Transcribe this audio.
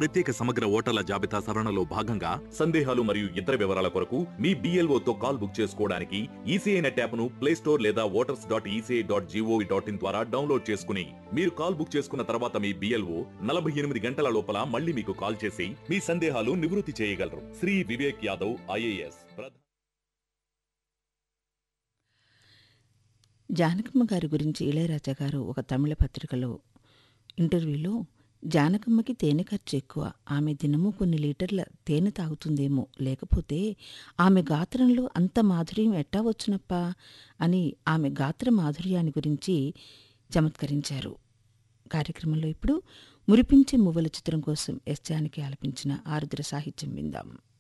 ప్రత్యేక సమగ్ర ఓటర్ల జాబితా సవరణలో భాగంగా సందేహాలు మరియు ఇతర వివరాల కొరకు మీ BLO తో కాల్ బుక్ చేసుకోవడానికి ఈసీఐ నెట్ యాప్ను ప్లే స్టోర్ లేదా voters dot ECI dot gov dot in ద్వారా డౌన్లోడ్ చేసుకుని మీరు కాల్ బుక్ చేసుకున్న తర్వాత మీ బిఎల్ఓ నలభై ఎనిమిది గంటల లోపల మళ్ళీ మీకు కాల్ చేసి మీ సందేహాలు నివృత్తి చేయగలరు శ్రీ వివేక్ యాదవ్ ఐఏఎస్ జానకమ్మ గారి గురించి ఇళయరాజా గారు ఒక తమిళ పత్రికలో ఇంటర్వ్యూలో జానకమ్మకి తేనె ఖర్చు ఎక్కువ ఆమె దినము కొన్ని లీటర్ల తేనె తాగుతుందేమో లేకపోతే ఆమె గాత్రంలో అంత మాధుర్యం ఎట్టా వచ్చునప్పా అని ఆమె గాత్ర మాధుర్యాన్ని గురించి చమత్కరించారు కార్యక్రమంలో ఇప్పుడు మురిపించే మువ్వల చిత్రం కోసం ఎస్ జానకి ఆలపించిన ఆరుద్ర సాహిత్యం విందాం